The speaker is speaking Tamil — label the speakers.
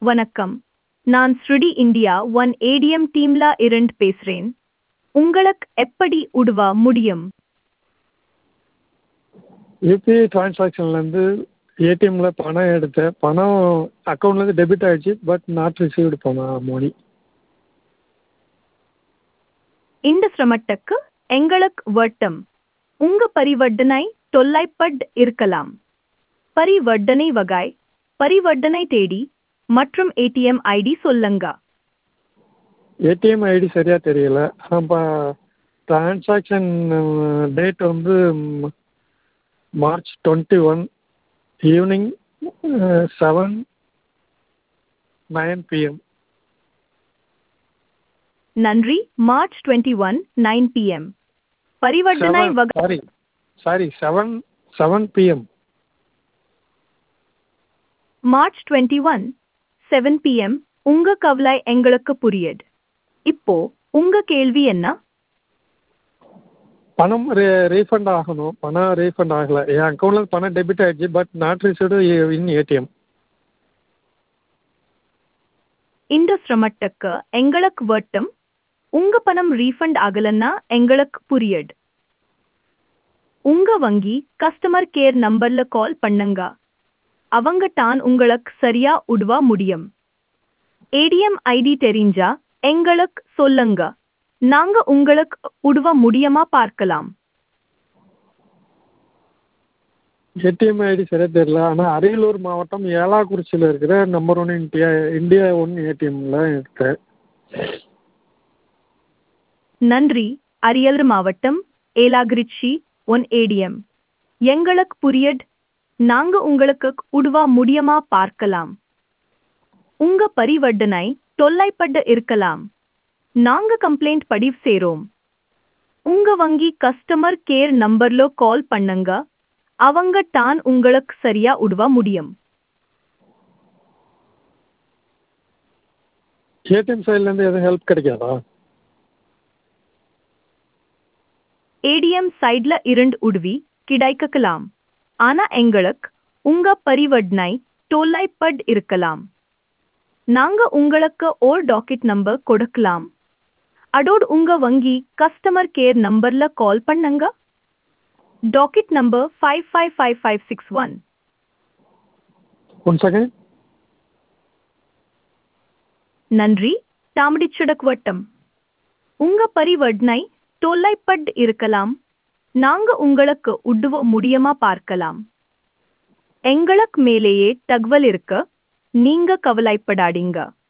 Speaker 1: வணக்கம் நான் ஸ்ருடி இந்தியா ஒன் ஏடிஎம் டீம்ல இருந்து பேசுறேன் உங்களுக்கு எப்படி உதவ முடியும்
Speaker 2: யூபிஐ டிரான்சாக்ஷன்லேருந்து ஏடிஎம்மில் பணம் எடுத்தேன் பணம் அக்கௌண்ட்லேருந்து டெபிட் ஆகிடுச்சு பட் நாட் ரிசீவ்டு பணம் மணி
Speaker 1: இந்த சிரமத்துக்கு எங்களுக்கு வட்டம் உங்க பரிவர்த்தனை தொல்லைப்பட் இருக்கலாம் பரிவர்த்தனை வகை பரிவர்த்தனை தேதி மற்றும் ஏடிஎம் ஐடி சொல்லுங்க
Speaker 2: ஏடிஎம் ஐடி சரியாக தெரியல அப்போ டிரான்சாக்ஷன் டேட் வந்து March twenty one evening seven nine PM
Speaker 1: நன்றி March twenty one nine PM பரிவர்த்தனை
Speaker 2: செவன்
Speaker 1: வகை
Speaker 2: sorry sorry seven seven PM
Speaker 1: March twenty one seven PM உங்க கவலை எங்களுக்கு புரியுது இப்போ உங்க கேள்வி என்ன
Speaker 2: பணம் ரீ ரீஃபண்ட் ஆகணும் பணம் ரீஃபண்ட் ஆகலை என் அக்கௌண்ட்டில் பணம் டெபிட் ஆகிடுச்சு but not received in ATM
Speaker 1: இந்த சிரமத்துக்கு எங்களுக்கு வட்டம் உங்க பணம் ரீஃபண்ட் ஆகலன்னா எங்களுக்கு புரியுது உங்க வங்கி கஸ்டமர் கேர் நம்பர்ல கால் பண்ணுங்க அவங்க தான் உங்களுக்கு சரியா உதவ முடியும் ஏடிஎம் ஐடி தெரிஞ்சா எங்களுக்கு சொல்லுங்க நாங்க உங்களுக்கு உதவ முடியுமா பார்க்கலாம்
Speaker 2: ஏடிஎம் ஐடி சரியாக தெரியல ஆனால் அரியலூர் மாவட்டம் ஏலாக்குறிச்சியில் இருக்கிற number one India India one ஏடிஎம்மில் எடுத்தேன்
Speaker 1: நன்றி அரியலூர் மாவட்டம் ஏலாகிரிச்சி ஒன் ஏடிஎம் எங்களுக்கு புரியுது நாங்க உங்களுக்கு உதவ முடியுமா பார்க்கலாம் உங்க பரிவர்த்தனை தொல்லைப்பட்டு இருக்கலாம் நாங்க கம்ப்ளைண்ட் பதிவு செய்றோம் உங்க வங்கி கஸ்டமர் கேர் நம்பர்ல கால் பண்ணுங்க அவங்க தான் உங்களுக்கு சரியா உதவ முடியும்
Speaker 2: ஏடிஎம் சைட்லேருந்து எதுவும் ஹெல்ப் கிடைக்காதா
Speaker 1: ஏடிஎம் சைட்ல இருந்து உதவி கிடைக்கலாம் ஆனா எங்களுக்கு உங்க பரிவர்த்தனை தொல்லைப்பட் இருக்கலாம் நாங்க உங்களுக்கு ஒரு டாக்கெட் நம்பர் கொடுக்கலாம் அதோடு உங்க வங்கி கஸ்டமர் கேர் நம்பர்ல கால் பண்ணுங்க docket number five five five five six one
Speaker 2: one second
Speaker 1: நன்றி தாமடிச்சுடக் வட்டம் உங்க பரிவர்த்தனை தொல்லைப்பட் இருக்கலாம் நாங்க உங்களுக்கு உதவ முடியுமா பார்க்கலாம் எங்களுக்கு மேலேயே தகவல் இருக்க நீங்க கவலைப்படாதீங்க